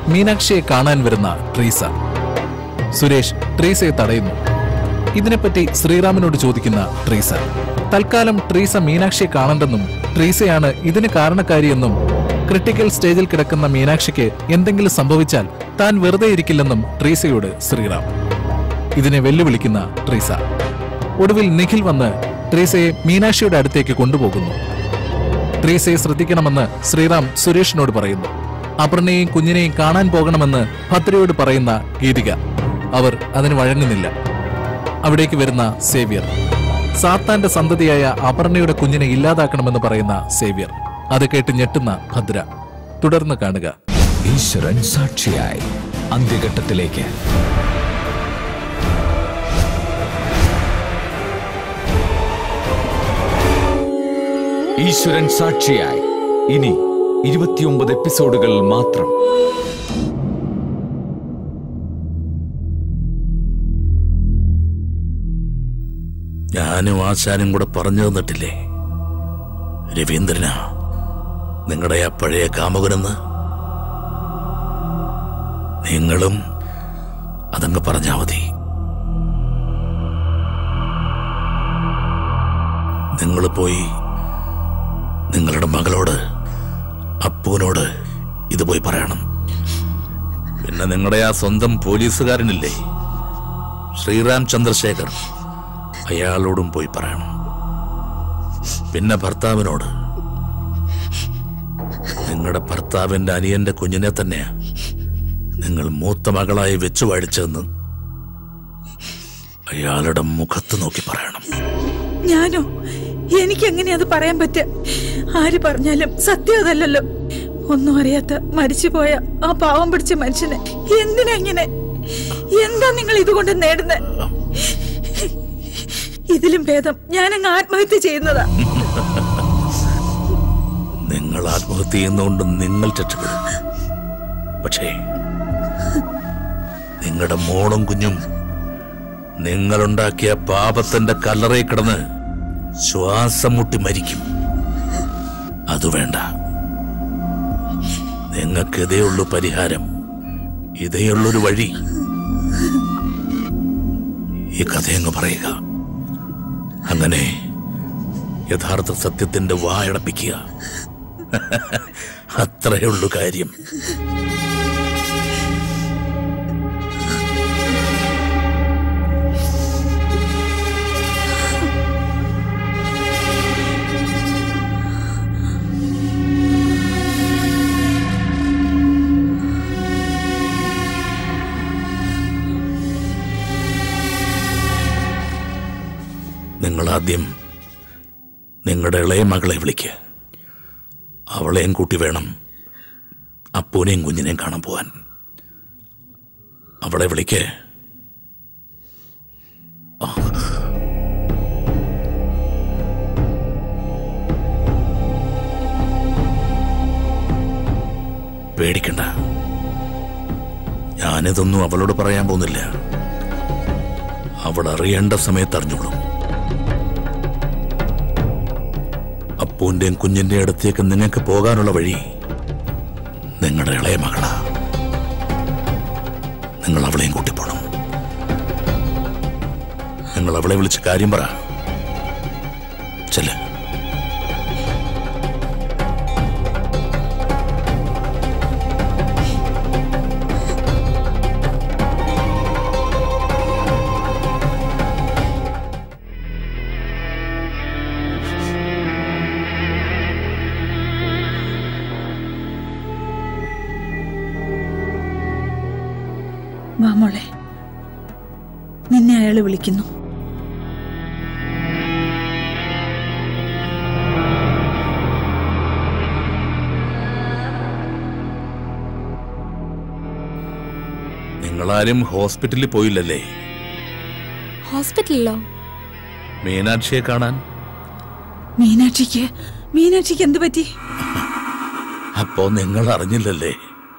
മീനാക്ഷിയെ കാണാൻ വരുന്ന ട്രീസ സുരേഷ് ട്രീസയെ തടയുന്നു ഇതിനെപ്പറ്റി ശ്രീറാമിനോട് ചോദിക്കുന്ന ട്രീസ തൽക്കാലം ട്രീസ മീനാക്ഷിയെ കാണണ്ടെന്നും ട്രീസയാണ് ഇതിന് കാരണക്കാരിയെന്നും ക്രിട്ടിക്കൽ സ്റ്റേജിൽ കിടക്കുന്ന മീനാക്ഷിക്ക് എന്തെങ്കിലും സംഭവിച്ചാൽ താൻ വെറുതെ ഇരിക്കില്ലെന്നും ട്രീസയോട് ശ്രീറാം ഇതിനെ വെല്ലുവിളിക്കുന്ന ട്രീസ ഒടുവിൽ നിഖിൽ വന്ന് ട്രീസയെ മീനാക്ഷിയുടെ അടുത്തേക്ക് കൊണ്ടുപോകുന്നു ട്രീസയെ ശ്രദ്ധിക്കണമെന്ന് ശ്രീറാം സുരേഷിനോട് പറയുന്നു അപർണയെയും കുഞ്ഞിനെയും കാണാൻ പോകണമെന്ന് ഭദ്രയോട് പറയുന്ന ഗീതിക അവർ അതിന് വഴങ്ങുന്നില്ല അവിടേക്ക് വരുന്ന സേവ്യർ സാത്താന്റെ സന്തതിയായ അപർണയുടെ കുഞ്ഞിനെ ഇല്ലാതാക്കണമെന്ന് പറയുന്ന സേവ്യർ അത് കേട്ട് ഞെട്ടുന്ന ഭദ്ര തുടർന്ന് കാണുക ഈശ്വരൻ സാക്ഷിയായി അന്ത്യഘട്ടത്തിലേക്ക് ഈശ്വരൻ സാക്ഷിയായി ഇനി ഇരുപത്തിയൊമ്പത് എപ്പിസോഡുകൾ മാത്രം ഞാനും ആശാനും കൂടെ പറഞ്ഞു തന്നിട്ടില്ലേ രവീന്ദ്രനാ നിങ്ങളുടെ ആ പഴയ കാമുകനെന്ന് നിങ്ങളും അതങ്ങ് പറഞ്ഞാ മതി നിങ്ങൾ പോയി നിങ്ങളുടെ മകളോട് അപ്പൂനോട് ഇത് പോയി പറയണം പിന്നെ നിങ്ങളുടെ ആ സ്വന്തം പോലീസുകാരനില്ലേ ശ്രീറാം ചന്ദ്രശേഖർ അയാളോടും പോയി പറയണം പിന്നെ ഭർത്താവിനോട് നിങ്ങളുടെ ഭർത്താവിന്റെ അനിയന്റെ കുഞ്ഞിനെ തന്നെയാ നിങ്ങൾ മൂത്ത മകളായി വെച്ചു വാഴിച്ചതെന്ന് അയാളുടെ മുഖത്ത് നോക്കി പറയണം ഞാനോ എനിക്ക് എങ്ങനെ അത് പറയാൻ പറ്റ ആര് പറഞ്ഞാലും സത്യം അതല്ലല്ലോ ഒന്നും അറിയാത്ത മരിച്ചുപോയ ആ പാവം പിടിച്ച മനുഷ്യനെ എന്തിനാ ഇങ്ങനെ എന്താ നിങ്ങൾ ഇതുകൊണ്ട് നേടുന്നത് ഇതിലും ഭേദം ഞാനങ്ങ് ആത്മഹത്യ ചെയ്യുന്നതാ നിങ്ങൾ ആത്മഹത്യ ചെയ്യുന്നതുകൊണ്ട് നിങ്ങൾ രക്ഷപ്പെടും പക്ഷേ നിങ്ങളുടെ മോളും കുഞ്ഞും നിങ്ങളുണ്ടാക്കിയ പാപത്തിന്റെ കല്ലറയിൽ കിടന്ന് ശ്വാസം മുട്ടി മരിക്കും അത് വേണ്ട നിങ്ങൾക്ക് ഇതേ ഉള്ളൂ പരിഹാരം ഇതേയുള്ളൊരു വഴി ഈ കഥയങ്ങ് പറയുക അങ്ങനെ യഥാർത്ഥ സത്യത്തിന്റെ വായടപ്പിക്കുക അത്രയേ ഉള്ളൂ കാര്യം നിങ്ങൾ ആദ്യം നിങ്ങളുടെ ഇളയ മകളെ വിളിക്ക് അവളെയും കൂട്ടി വേണം അപ്പൂനെയും കുഞ്ഞിനെയും കാണാൻ പോവാൻ അവളെ വിളിക്ക് ആ. പേടിക്കണ്ട ഞാനിതൊന്നും അവളോട് പറയാൻ പോകുന്നില്ല അവൾ അറിയേണ്ട സമയത്ത് അറിഞ്ഞോളും അപ്പൂന്റെയും കുഞ്ഞിന്റെ അടുത്തേക്ക് നിങ്ങൾക്ക് പോകാനുള്ള വഴി നിങ്ങളുടെ ഇളയ മകളാ നിങ്ങൾ അവളെയും കൂട്ടിപ്പോണം നിങ്ങൾ അവളെ വിളിച്ച് കാര്യം പറ ചെല്ല് വാ മോളെ നിന്നെ അയാള് വിളിക്കുന്നു നിങ്ങളാരും ഹോസ്പിറ്റലിൽ പോയില്ലല്ലേ ഹോസ്പിറ്റലിലോ മീനാക്ഷിയെ കാണാൻ മീനാക്ഷിക്ക് മീനാക്ഷിക്ക് എന്ത് പറ്റി അപ്പോ നിങ്ങൾ അറിഞ്ഞില്ലല്ലേ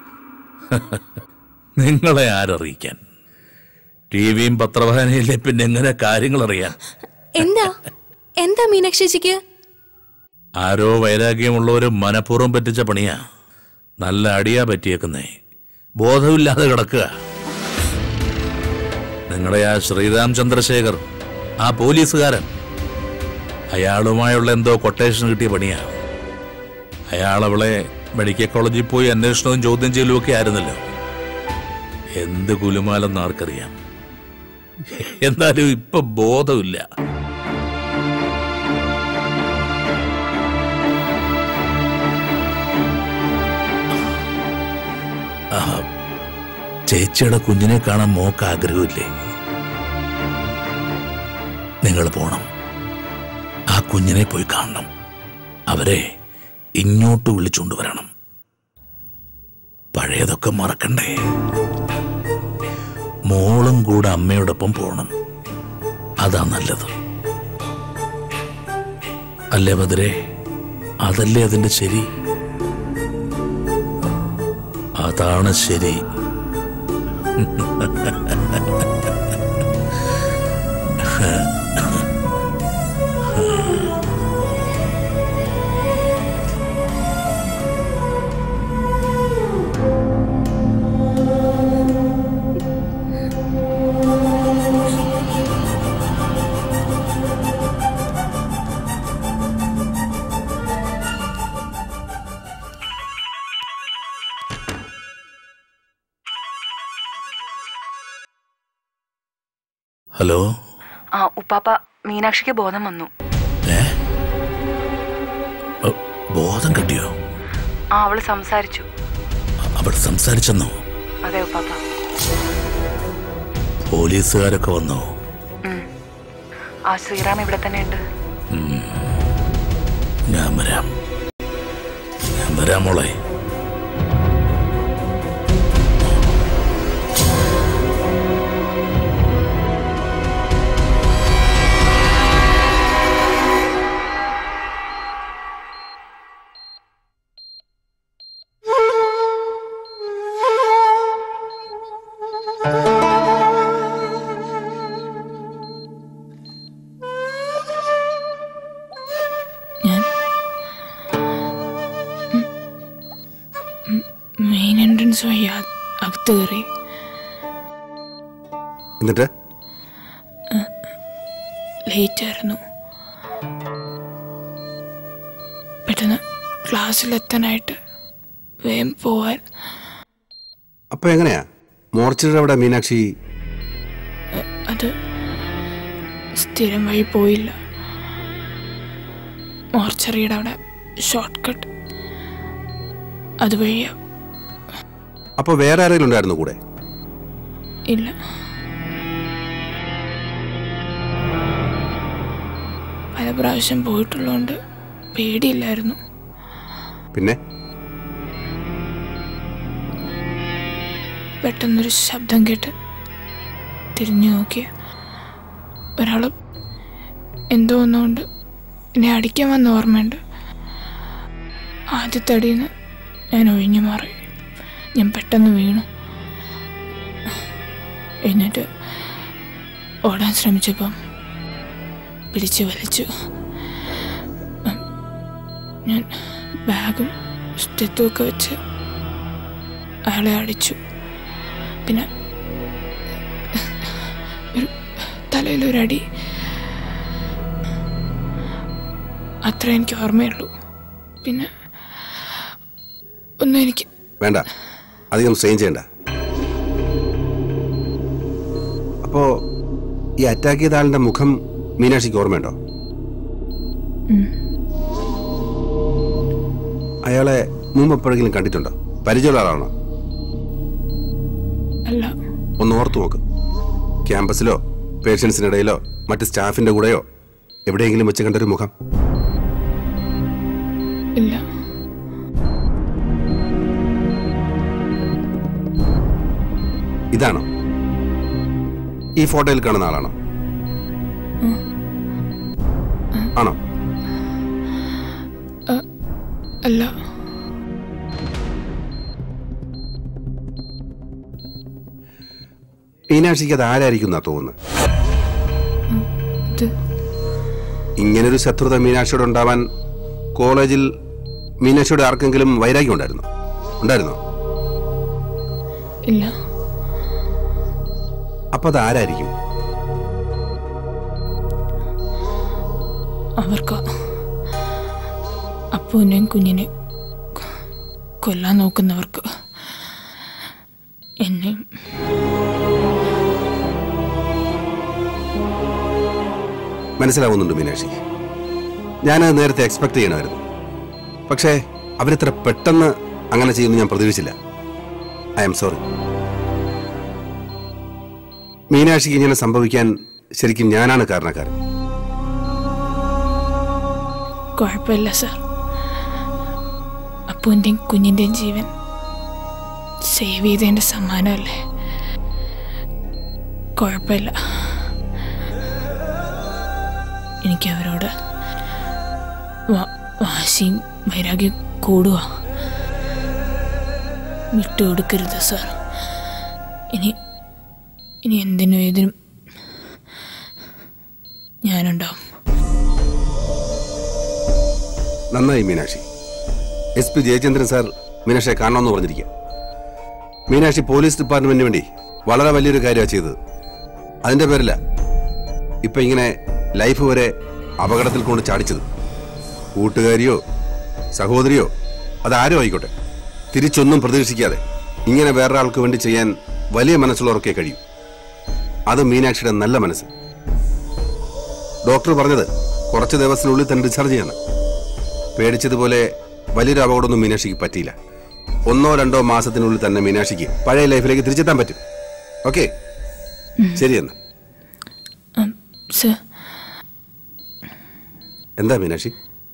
നിങ്ങളെ ആരറിയിക്കാൻ ടി വിയും പത്രവായനയിലെ പിന്നെ എങ്ങനെ കാര്യങ്ങൾ അറിയാൻ എന്താ എന്താ മീനാക്ഷി ചേച്ചിക്ക് ആരോ വൈരാഗ്യമുള്ളവര് മനഃപൂർവ്വം പറ്റിച്ച പണിയാ നല്ല അടിയാ പറ്റിയേക്കുന്നേ ബോധമില്ലാതെ കിടക്കുക നിങ്ങളുടെ ആ ശ്രീരാം ചന്ദ്രശേഖർ ആ പോലീസുകാരൻ അയാളുമായുള്ള എന്തോ കൊട്ടേഷൻ കിട്ടിയ പണിയാ അയാൾ അവളെ മെഡിക്കൽ കോളേജിൽ പോയി അന്വേഷണവും ചോദ്യം ചെയ്യലും ഒക്കെ ആയിരുന്നല്ലോ എന്ത് കുലുമാലെന്ന് ആർക്കറിയാം എന്നാലും ഇപ്പൊ ബോധമില്ല ആ, ചേച്ചിയുടെ കുഞ്ഞിനെ കാണാൻ മോക്ക് ആഗ്രഹമില്ലേ നിങ്ങൾ പോണം ആ കുഞ്ഞിനെ പോയി കാണണം അവരെ ഇങ്ങോട്ട് വിളിച്ചുകൊണ്ടുവരണം പഴയതൊക്കെ മറക്കണ്ടേ മോളും കൂടെ അമ്മയോടൊപ്പം പോണം അതാ നല്ലത് അല്ലേ ബദരെ അതല്ലേ അതിന്റെ ശരി അതാണ് ശരി ഹലോ ആ ഉപ്പാപ്പ മീനാക്ഷിക്ക് ബോധം വന്നു ഏ ഓ, ബോധം കിട്ടിയോ ആ അവള് സംസാരിച്ചു അവൾ സംസാരിച്ചെന്നോ അതെ ഉപ്പാപ്പ പോലീസുകാരൊക്കെ വന്നോ ഉം. ആ ശ്രീറാം ഇവിടെ തന്നെ ഉണ്ട് ഞാൻ വരാം ഞാൻ വരാം മോളെ ഞാൻ മെയിൻ എൻട്രൻസ് വഴി അ- അകത്ത് കയറി എന്നിട്ട് ലേറ്റ് ആയിരുന്നു പെട്ടെന്ന് ക്ലാസ്സിലെത്താനായിട്ട് വേഗം പോവാൻ അപ്പൊ എങ്ങനെയാ മോർച്ചറിയുടെ അവിടെ മീനാക്ഷി അത് സ്ഥിരം വഴി പോയില്ല മോർച്ചറിയുടെ അവിടെ ഷോർട്ട് കട്ട് അതുവഴിയാ അപ്പൊ വേറെ ആരെങ്കിലും ഉണ്ടായിരുന്നു കൂടെ ഇല്ല പല പ്രാവശ്യം പോയിട്ടുള്ളതുകൊണ്ട് പേടിയില്ലായിരുന്നു പിന്നെ പെട്ടെന്നൊരു ശബ്ദം കേട്ട് തിരിഞ്ഞു നോക്കിയ ഒരാൾ എന്തോ ഒന്നുകൊണ്ട് എന്നെ അടിക്കാൻ വന്ന ഓർമ്മയുണ്ട് ആദ്യത്തെ അടിയിൽ നിന്ന് ഞാൻ ഒഴിഞ്ഞു മാറി ഞാൻ പെട്ടെന്ന് വീണു എന്നിട്ട് ഓടാൻ ശ്രമിച്ചപ്പം പിടിച്ചു വലിച്ചു ഉം, ഞാൻ ബാഗും സ്റ്റെത്തും ഒക്കെ വെച്ച് അയാളെ അടിച്ചു പിന്നെ ഒരു തലയിലൊരടി അത്ര എനിക്ക് ഓർമ്മയുള്ളൂ പിന്നെ ഒന്നും എനിക്ക് വേണ്ട അധികം സ്ട്രെയിൻ ചെയ്യണ്ട അപ്പോ ഈ അറ്റാക്ക് ചെയ്ത ആളിന്റെ മുഖം മീനാക്ഷിക്ക് ഓർമ്മയുണ്ടോ അയാളെ മുമ്പ് എപ്പോഴെങ്കിലും കണ്ടിട്ടുണ്ടോ പരിചയമുള്ള ആളാണോ അല്ല ഒന്ന് ഓർത്തു നോക്ക് ക്യാമ്പസിലോ പേഷ്യൻസിനിടയിലോ മറ്റ് സ്റ്റാഫിന്റെ കൂടെയോ എവിടെയെങ്കിലും വെച്ച് കണ്ടൊരു മുഖം ഇല്ല ഇതാണോ ഈ ഫോട്ടോയിൽ കാണുന്ന ആളാണോ ആണോ അല്ല മീനാക്ഷിക്ക് അത് ആരായിരിക്കും എന്നാ തോന്നുന്നത് ഇത് ഇങ്ങനൊരു ശത്രുത മീനാക്ഷിയോട് ഉണ്ടാവാൻ കോളേജിൽ മീനാക്ഷിയോട് ആർക്കെങ്കിലും വൈരാഗ്യം ഉണ്ടായിരുന്നോ ഉണ്ടായിരുന്നോ ഇല്ല അപ്പൊ അത് ആരായിരിക്കും അവർക്ക് അപ്പൂനെയും കുഞ്ഞിനെ കൊല്ലാൻ നോക്കുന്നവർക്ക് എന്നെയും മനസ്സിലാവുന്നുണ്ട് മീനാക്ഷി ഞാനത് നേരത്തെ എക്സ്പെക്ട് ചെയ്യണമായിരുന്നു പക്ഷേ അവരിത്ര പെട്ടെന്ന് അങ്ങനെ ചെയ്യുമെന്ന് ഞാൻ പ്രതീക്ഷിച്ചില്ല ഐ എം സോറി മീനാക്ഷിക്ക് ഇങ്ങനെ സംഭവിക്കാൻ ശരിക്കും ഞാനാണ് കാരണക്കാരൻ കുഴപ്പമില്ല സാർ അപ്പൂൻ്റെയും കുഞ്ഞിൻ്റെയും ജീവൻ സേവ് ചെയ്തതിൻ്റെ സമ്മാനമല്ലേ കുഴപ്പമില്ല എനിക്ക് അവരോട് വാ- വാശിയും വൈരാഗ്യം കൂടുക വിട്ടുകൊടുക്കരുത് സാർ ഇനി ഇനി എന്തിനും ഏതിനും ഞാനുണ്ടാവും നന്നായി Meenakshi S P Jayachandran sir മീനാക്ഷിയെ കാണണമെന്ന് പറഞ്ഞിരിക്കുക മീനാക്ഷി പോലീസ് ഡിപ്പാർട്ട്മെന്റിന് വേണ്ടി വളരെ വലിയൊരു കാര്യമാണ് ചെയ്തത് അതിന്റെ പേരില്ല ഇപ്പൊ ഇങ്ങനെ ലൈഫ് വരെ അപകടത്തിൽ കൊണ്ട് ചാടിച്ചത് കൂട്ടുകാരിയോ സഹോദരിയോ അതാരോ ആയിക്കോട്ടെ തിരിച്ചൊന്നും പ്രതീക്ഷിക്കാതെ ഇങ്ങനെ വേറൊരാൾക്ക് വേണ്ടി ചെയ്യാൻ വലിയ മനസ്സുള്ളവർക്കേ കഴിയൂ അത് മീനാക്ഷിയുടെ നല്ല മനസ്സ് ഡോക്ടർ പറഞ്ഞത് കുറച്ച് ദിവസത്തിനുള്ളിൽ തന്നെ ഡിസ്ചാർജ് ചെയ്യണം പേടിച്ചതുപോലെ വലിയൊരു അപകടമൊന്നും മീനാക്ഷിക്ക് പറ്റിയില്ല ഒന്നോ രണ്ടോ മാസത്തിനുള്ളിൽ തന്നെ മീനാക്ഷിക്ക് പഴയ ലൈഫിലേക്ക് തിരിച്ചെത്താൻ പറ്റും ഓക്കെ ശരി എന്നാ സർ എന്താ മീനാക്ഷി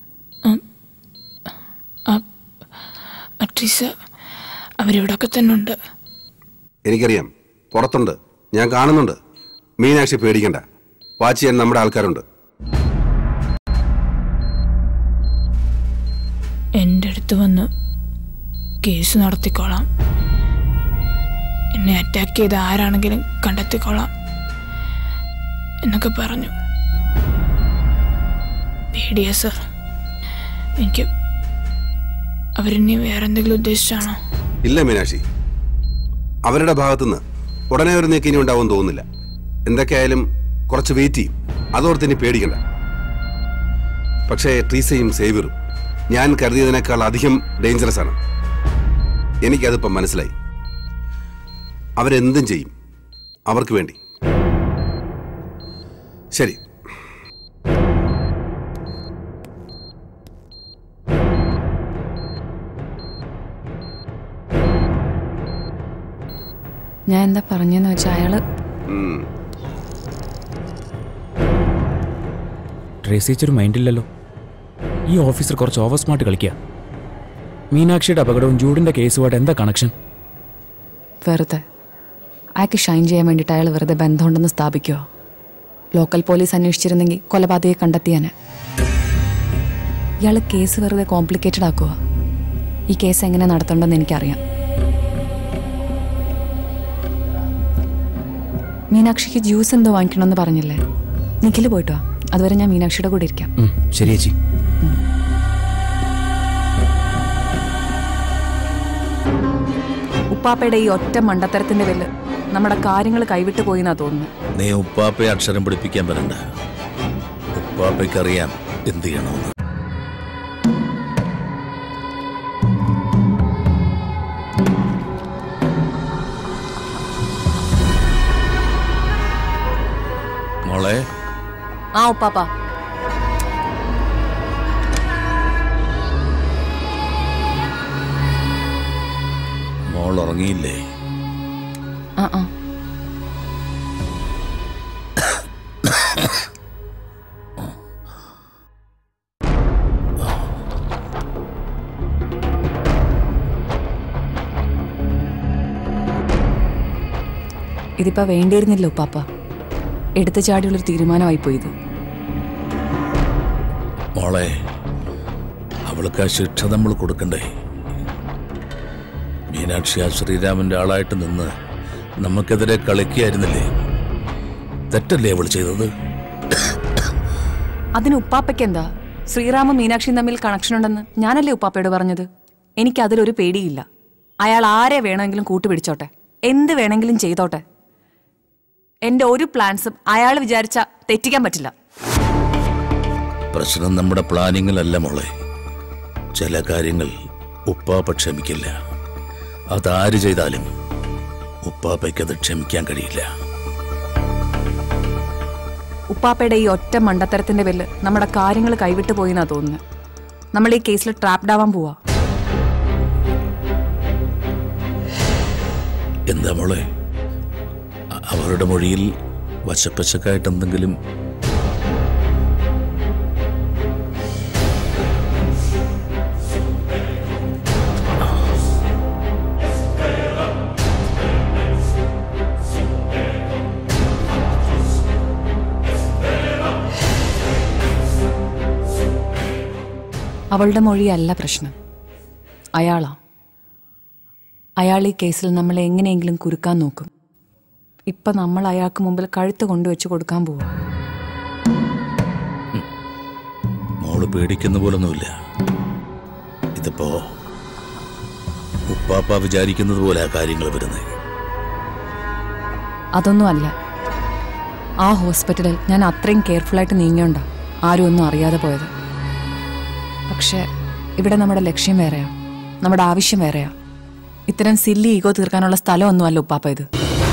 അട്രീസ അവരിവിടൊക്കെ തന്നെ ഉണ്ട് എനിക്കറിയാം പുറത്തുണ്ട് ഞാൻ കാണുന്നുണ്ട് മീനാക്ഷി പേടിക്കണ്ട വാച്ച് ചെയ്യാൻ നമ്മുടെ ആൾക്കാരുണ്ട് എൻ്റെ അടുത്ത് വന്ന് കേസ് നടത്തിക്കോളാം എന്നെ അറ്റാക്ക് ചെയ്ത ആരാണെങ്കിലും കണ്ടെത്തിക്കോളാം എന്നൊക്കെ പറഞ്ഞു പേടിയാ സർ എനിക്ക് അവരെന്നെ വേറെന്തെങ്കിലും ഉദ്ദേശിച്ചാണോ ഇല്ല മീനാക്ഷി അവരുടെ ഭാഗത്തുനിന്ന് ഉടനെ ഒരു നീക്കം ഇനി ഉണ്ടാവും തോന്നുന്നില്ല എന്തൊക്കെയായാലും കുറച്ച് വെയിറ്റ് ചെയ്യും അതോർത്ത് ഇനി പേടിക്കണ്ട പക്ഷേ ട്രീസയും സേവിയറും ഞാൻ കരുതിയതിനേക്കാൾ അധികം ഡേഞ്ചറസ് ആണ് എനിക്കതിപ്പം മനസ്സിലായി അവരെന്തും ചെയ്യും അവർക്ക് വേണ്ടി ശരി ഞാൻ എന്താ പറഞ്ഞെന്ന് വെച്ചാൽ അയാള് ഉം. ട്രേസിച്ചൊരു മൈൻഡില്ലല്ലോ ഈ ഓഫീസർ കുറച്ച് ഓവർ സ്മാർട്ട് കളിക്കുക മീനാക്ഷിയുടെ അപകടവും ജൂഡിന്റെ കേസുമായിട്ട് എന്താ കണക്ഷൻ വെറുതെ അയാൾക്ക് ഷൈൻ ചെയ്യാൻ വേണ്ടിയിട്ട് അയാൾ വെറുതെ ബന്ധമുണ്ടെന്ന് സ്ഥാപിക്കുമോ ലോക്കൽ പോലീസ് അന്വേഷിച്ചിരുന്നെങ്കിൽ കൊലപാതകയെ കണ്ടെത്തിയാന് ഇയാൾ കേസ് വെറുതെ കോംപ്ലിക്കേറ്റഡ് ആക്കുക ഈ കേസ് എങ്ങനെ നടത്തണ്ടെന്ന് എനിക്കറിയാം മീനാക്ഷിക്ക് ജ്യൂസ് എന്തോ വാങ്ങിക്കണമെന്ന് പറഞ്ഞില്ലേ നിഖിൽ പോയിട്ടോ വാ. അതുവരെ ഞാൻ മീനാക്ഷിയുടെ കൂടെ ഇരിക്കാം ഉം, ശരി ചേച്ചി ഉപ്പാപ്പയുടെ ഈ ഒറ്റ മണ്ടത്തരത്തിന്റെ പേരിൽ നമ്മുടെ കാര്യങ്ങൾ കൈവിട്ടു പോയി എന്നാ തോന്നുന്നു നീ ഉപ്പാപ്പയെ അക്ഷരം പഠിപ്പിക്കാൻ വരണ്ട ഉപ്പാപ്പയ്ക്കറിയാം എന്ത് ചെയ്യണമെന്ന് മോളെ ആ ഉപ്പാപ്പ മോൾ ഉറങ്ങിയില്ലേ ആ ആ ഇതിപ്പോ വേണ്ടിയിരുന്നില്ല ഉപ്പാപ്പ എടുത്തു ചാടിയുള്ളൊരു തീരുമാനമായി പോയത് മോളെ അവൾക്ക് ആ ശിക്ഷ നമ്മൾ കൊടുക്കണ്ടേ മീനാക്ഷി ആ ശ്രീരാമന്റെ ആളായിട്ട് നിന്ന് നമുക്കെതിരെ കളിക്കുകയായിരുന്നില്ലേ തെറ്റല്ലേ അവൾ ചെയ്തത് അതിന് ഉപ്പാപ്പയ്ക്ക് എന്താ ശ്രീറാമും മീനാക്ഷിയും തമ്മിൽ കണക്ഷൻ ഉണ്ടെന്ന് ഞാനല്ലേ ഉപ്പാപ്പയോട് പറഞ്ഞത് എനിക്ക് അതിലൊരു പേടിയില്ല അയാൾ ആരെ വേണമെങ്കിലും കൂട്ടുപിടിച്ചോട്ടെ എന്ത് വേണമെങ്കിലും ചെയ്തോട്ടെ എന്റെ ഒരു പ്ലാൻസും അയാൾ വിചാരിച്ച തെറ്റിക്കാൻ പറ്റില്ല പ്രശ്നം നമ്മുടെ പ്ലാനിങ്ങിലല്ല മോളെ ചില കാര്യങ്ങൾ ഉപ്പാപ്പ ക്ഷമിക്കില്ല അതാര് ചെയ്താലും ഉപ്പാപ്പയ്ക്കത് ക്ഷമിക്കാൻ കഴിയില്ല ഉപ്പാപ്പയുടെ ഈ ഒറ്റ മണ്ടത്തരത്തിന്റെ പേരിൽ നമ്മുടെ കാര്യങ്ങൾ കൈവിട്ടു പോയിന്നാ തോന്നുന്നത് നമ്മൾ ഈ കേസിൽ ട്രാപ്ഡ് ആവാൻ പോവാ എന്താ മോളെ അ- അവരുടെ മൊഴിയിൽ വശപ്പശക്കായിട്ട് എന്തെങ്കിലും അവളുടെ മൊഴിയല്ല പ്രശ്നം അയാളാ അയാൾ ഈ കേസിൽ നമ്മളെ എങ്ങനെയെങ്കിലും കുരുക്കാൻ നോക്കും ഇപ്പൊ നമ്മൾ അയാൾക്ക് മുമ്പിൽ കഴുത്ത് കൊണ്ടുവച്ച് കൊടുക്കാൻ പോവാ മോള് പേടിക്കുന്ന പോലൊന്നുമില്ല ഇതിപ്പോ ഉപ്പാപ്പ വിചാരിക്കുന്നത് പോലെ ആ കാര്യങ്ങൾ വരുന്നത് അതൊന്നും അല്ല ആ ഹോസ്പിറ്റലിൽ ഞാൻ അത്രയും കെയർഫുള്ളായിട്ട് നീങ്ങിയോണ്ടാ ആരും ഒന്നും അറിയാതെ പോയത് പക്ഷെ ഇവിടെ നമ്മുടെ ലക്ഷ്യം വേറെയാ നമ്മുടെ ആവശ്യം വേറെയാ ഇത്തരം സില്ലി ഈഗോ തീർക്കാനുള്ള സ്ഥലമൊന്നും അല്ല ഉപ്പാപ്പ ഇത്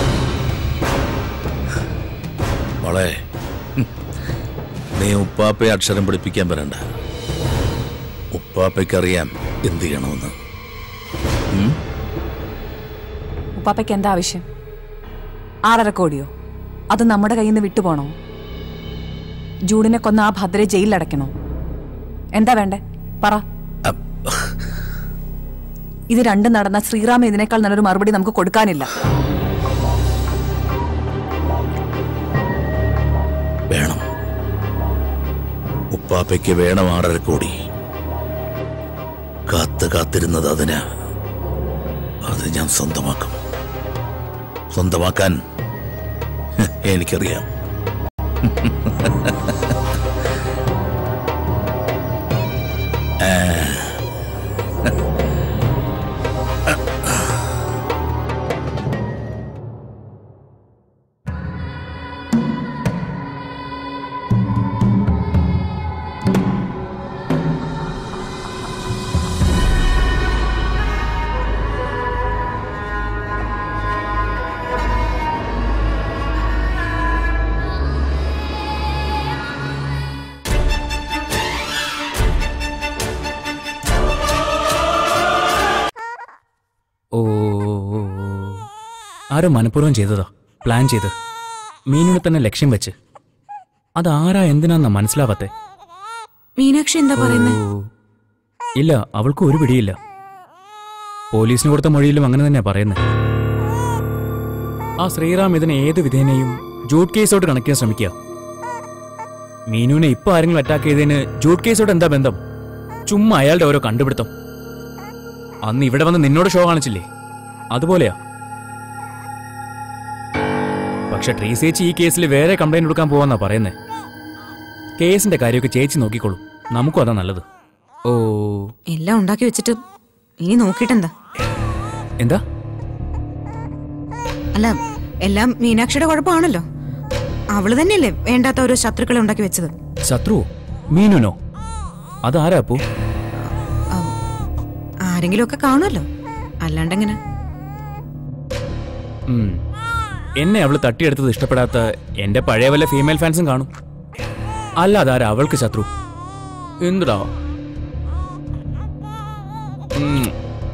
മോളെ ഹും, നീ ഉപ്പാപ്പയെ അക്ഷരം പഠിപ്പിക്കാൻ വരണ്ട ഉപ്പാപ്പയ്ക്കറിയാം എന്ത് ചെയ്യണമെന്ന് ഉം? ഉപ്പാപ്പയ്ക്ക് എന്താ ആവശ്യം ആറര കോടിയോ അത് നമ്മുടെ കയ്യിൽ നിന്ന് വിട്ടുപോണോ ജൂഡിനെ കൊന്ന ആ ഭദ്രയെ ജയിലിലടയ്ക്കണോ എന്താ വേണ്ടേ പറ ഇത് രണ്ടും നടന്ന ശ്രീറാം ഇതിനേക്കാൾ നല്ലൊരു മറുപടി നമുക്ക് കൊടുക്കാനില്ല വേണം ഉപ്പാപ്പയ്ക്ക് വേണം ആറര കോടി കാത്ത് കാത്തിരുന്നത് അതിന് അത് ഞാൻ സ്വന്തമാക്കും സ്വന്തമാക്കാൻ ഹ്, എനിക്കറിയാം ആ. ഓ ഓ, ഓ, ഓ. ആരോ മനഃപൂർവ്വം ചെയ്തതാ പ്ലാൻ ചെയ്ത് മീനിനെ തന്നെ ലക്ഷ്യം വെച്ച് അതാരാ എന്തിനാന്നാ മനസ്സിലാവാത്തെ മീനാക്ഷി എന്താ പറയുന്നത് ഓ. ഇല്ല അവൾക്ക് ഒരു പിടിയില്ല പോലീസിന് കൊടുത്ത മൊഴിയിലും അങ്ങനെ തന്നെയാ പറയുന്നത് ആ ശ്രീറാം ഇതിനെ ഏത് വിധേനയും ജൂട്ട് കേസോട്ട് കണക്ട് ചെയ്യാൻ ശ്രമിക്കുക മീനുവിനെ ഇപ്പൊ ആരെങ്കിലും അറ്റാക്ക് ചെയ്തതിന് ജൂട്ട് കേസോട്ട് എന്താ ബന്ധം ചുമ്മാ അയാളുടെ ഓരോ കണ്ടുപിടുത്തം അന്ന് ഇവിടെ വന്ന് നിന്നോട് ഷോ കാണിച്ചില്ലേ അതുപോലെയാ പക്ഷെ ട്രീസേച്ചി ഈ കേസിൽ വേറെ കംപ്ലൈന്റ് കൊടുക്കാൻ പോവാന്നാ പറയുന്നേ കേസിന്റെ കാര്യമൊക്കെ ചേച്ചി നോക്കിക്കോളൂ നമുക്കും അതാ നല്ലത് ഓ എല്ലാം ഉണ്ടാക്കി വെച്ചിട്ട് ഇനി നോക്കിട്ടെന്താ എന്താ അല്ല എല്ലാം മീനാക്ഷിയുടെ കുഴപ്പമാണല്ലോ അവള് തന്നെയല്ലേ വേണ്ടാത്ത ഓരോ ശത്രുക്കളെ ഉണ്ടാക്കി വെച്ചത് ശത്രുവോ മീനുനോ അതാരാ അപ്പു ആരെങ്കിലും ഒക്കെ കാണുമല്ലോ അല്ലാണ്ടെങ്ങനെ ഉം. എന്നെ അവള് തട്ടിയെടുത്തത് ഇഷ്ടപ്പെടാത്ത എന്റെ പഴയ വല്ല ഫീമെയിൽ ഫാൻസും കാണും അല്ല അതാരാ അവൾക്ക് ശത്രു എന്തുടാ ഉം.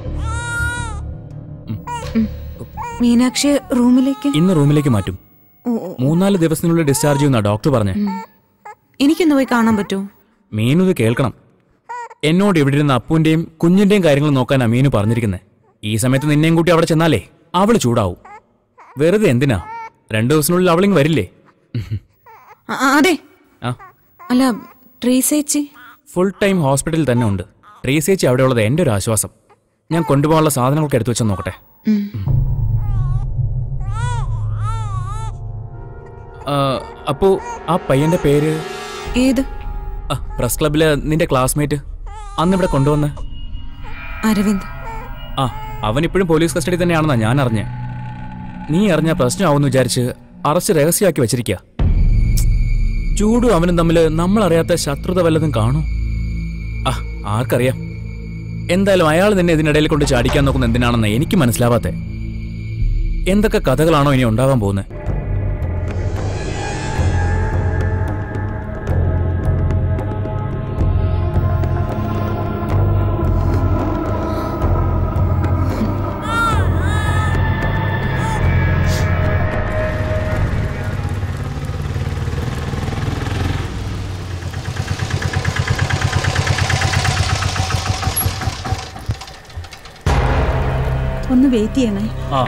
മീനാക്ഷി റൂമിലേക്ക് ഇന്ന് റൂമിലേക്ക് മാറ്റും ഓ, ഓ, മൂന്നാല് ദിവസത്തിനുള്ളിൽ ഡിസ്ചാർജ് ചെയ്യുന്ന ഡോക്ടർ പറഞ്ഞേ ഉം. എനിക്കൊന്ന് പോയി കാണാൻ പറ്റുമോ മീനു ഇത് കേൾക്കണം എന്നോട് ഇവിടെ ഇരുന്ന അപ്പുവിന്റെയും കുഞ്ഞിന്റെയും കാര്യങ്ങൾ നോക്കാനാ മീനു പറഞ്ഞിരിക്കുന്നത് ഈ സമയത്ത് നിന്നെയും കൂട്ടി അവിടെ ചെന്നാലേ അവള് ചൂടാവും വെറുതെ എന്തിനാ രണ്ടു ദിവസത്തിനുള്ളിൽ അവളിങ് വരില്ലേ ആ, ആ, അതെ ആ അല്ല ട്രീസേച്ചി ഫുൾ ടൈം ഹോസ്പിറ്റലിൽ തന്നെ ഉണ്ട് ട്രീസേച്ചി അവിടെയുള്ളത് എൻ്റെ ഒരു ആശ്വാസം ഞാൻ കൊണ്ടുപോകാനുള്ള സാധനങ്ങളൊക്കെ എടുത്തു വെച്ചാൽ നോക്കട്ടെ ഉം. ആ, അപ്പോ ആ പയ്യന്റെ പേര് ഏത് ആ, പ്രസ് ക്ലബിലെ നിന്റെ ക്ലാസ്മേറ്റ് അന്ന് ഇവിടെ അരവിന്ദ് ആ അവൻ ഇപ്പോഴും പോലീസ് കസ്റ്റഡി തന്നെയാണെന്നാ ഞാൻ അറിഞ്ഞേ നീ അറിഞ്ഞ പ്രശ്നമാവുമെന്ന് വിചാരിച്ച് അറസ്റ്റ് രഹസ്യമാക്കി വെച്ചിരിക്കുക ചൂടും അവനും തമ്മിൽ നമ്മൾ അറിയാത്ത ശത്രുത വല്ലതും കാണും ആ ആർക്കറിയാം എന്തായാലും അയാൾ നിന്നെ ഇതിനിടയിൽ കൊണ്ട് ചാടിക്കാൻ നോക്കുന്ന എന്തിനാണെന്ന് എനിക്ക് മനസ്സിലാവാത്തെ എന്തൊക്കെ കഥകളാണോ ഇനി ഉണ്ടാവാൻ പോകുന്നത് ഒന്ന് വെയിറ്റ് ചെയ്യണേ ആ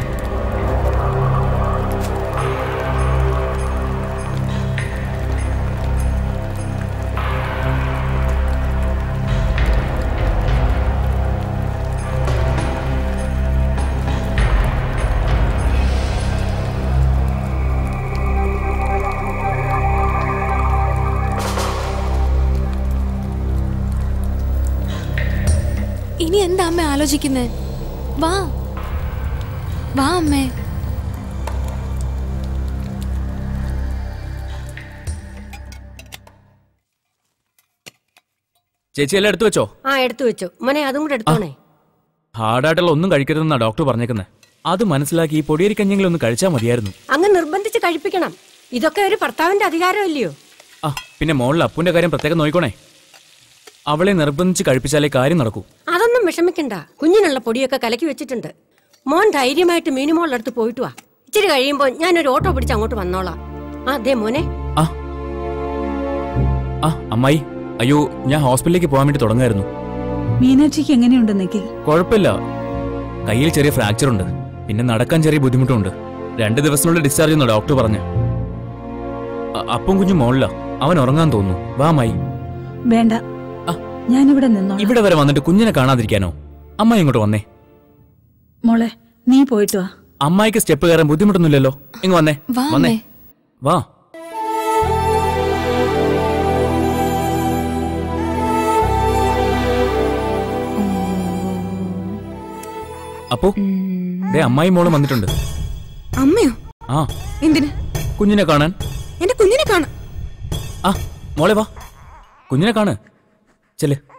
ഇനി എന്താ അമ്മ ആലോചിക്കുന്നേ വാ വാ അമ്മേ ചേച്ചി എല്ലാം എടുത്തു വെച്ചോ ആ എടുത്തു വെച്ചു മോനെ അതും കൂടെ എടുത്തോണേ ഹാർഡായിട്ടുള്ള ഒന്നും കഴിക്കരുതെന്നാ ഡോക്ടർ പറഞ്ഞേക്കുന്നത് അത് മനസ്സിലാക്കി ഈ പൊടിയരിക്കഞ്ഞെങ്കിലും ഒന്ന് കഴിച്ചാൽ മതിയായിരുന്നു അങ്ങ് നിർബന്ധിച്ച് കഴിപ്പിക്കണം ഇതൊക്കെ ഒരു ഭർത്താവിന്റെ അധികാരമല്ലയോ ആ പിന്നെ മോളിൽ അപ്പുവിന്റെ കാര്യം പ്രത്യേകം നോക്കിക്കോണേ അവളെ നിർബന്ധിച്ച് കഴിപ്പിച്ചാലേ കാര്യം നടക്കൂ അതൊന്നും വിഷമിക്കണ്ട കുഞ്ഞിനുള്ള പൊടിയൊക്കെ കലക്കി വെച്ചിട്ടുണ്ട് മോൻ ധൈര്യമായിട്ട് മീനുമോളുടെ അടുത്ത് പോയിട്ട് വാ ഇച്ചിരി കഴിയുമ്പോൾ ഞാനൊരു ഓട്ടോ പിടിച്ച് അങ്ങോട്ട് വന്നോളാം ആ അതെ മോനെ ആ ആ അമ്മായി അയ്യോ ഞാൻ ഹോസ്പിറ്റലിലേക്ക് പോകാൻ വേണ്ടി തുടങ്ങായിരുന്നു മീനാക്ഷിക്ക് എങ്ങനെയുണ്ട് നിക്ക് കുഴപ്പമില്ല കയ്യിൽ ചെറിയ ഫ്രാക്ചർ ഉണ്ട് പിന്നെ നടക്കാൻ ചെറിയ ബുദ്ധിമുട്ടുണ്ട് രണ്ട് ദിവസത്തിനുള്ളിൽ ഡിസ്ചാർജ് ചെയ്യുന്ന ഡോക്ടർ പറഞ്ഞു അ- അപ്പം കുഞ്ഞു മോളില അവൻ ഉറങ്ങാൻ തോന്നുന്നു വാ അമ്മായി വേണ്ട ആ. ഞാനിവിടെ നിന്നോളാം ഇവിടെ വരെ വന്നിട്ട് കുഞ്ഞിനെ കാണാതിരിക്കാനോ അമ്മ ഇങ്ങോട്ട് വന്നേ മോളെ നീ പോയിട്ട് വാ അമ്മായിക്ക് സ്റ്റെപ്പ് കയറാൻ ബുദ്ധിമുട്ടൊന്നുമില്ലല്ലോ ഇങ്ങ് വന്നേ വാ വന്നേ അമ്മേ. വാ അപ്പോ ദേ അമ്മായി മോളും വന്നിട്ടുണ്ട് അമ്മയോ ആ എന്തിന് കുഞ്ഞിനെ കാണാൻ എന്റെ കുഞ്ഞിനെ കാണാം ആ മോളെ വാ കുഞ്ഞിനെ കാണ് ചെല്ല്